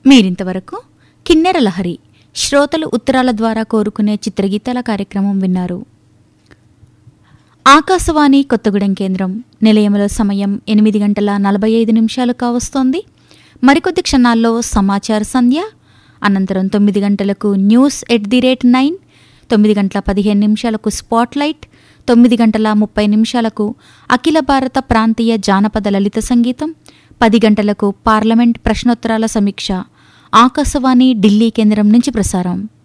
మీరింతవరకు కిన్నెర లహరి శ్రోతలు ఉత్తరాల ద్వారా కోరుకునే చిత్రగీతాల కార్యక్రమం విన్నారు ఆకాశవాణి కొత్తగూడెం కేంద్రం నిలయంలో సమయం ఎనిమిది గంటల నలభై ఐదు నిమిషాలు కావస్తోంది మరికొద్ది క్షణాల్లో సమాచార సంధ్య అనంతరం తొమ్మిది గంటలకు news at the rate nine తొమ్మిది గంటల పదిహేను నిమిషాలకు స్పాట్లైట్ తొమ్మిది గంటల ముప్పై నిమిషాలకు అఖిల భారత ప్రాంతీయ జానపద లలిత సంగీతం పది గంటలకు పార్లమెంట్ ప్రశ్నోత్తరాల సమీక్ష ఆకాశవాణి ఢిల్లీ కేంద్రం నుంచి ప్రసారం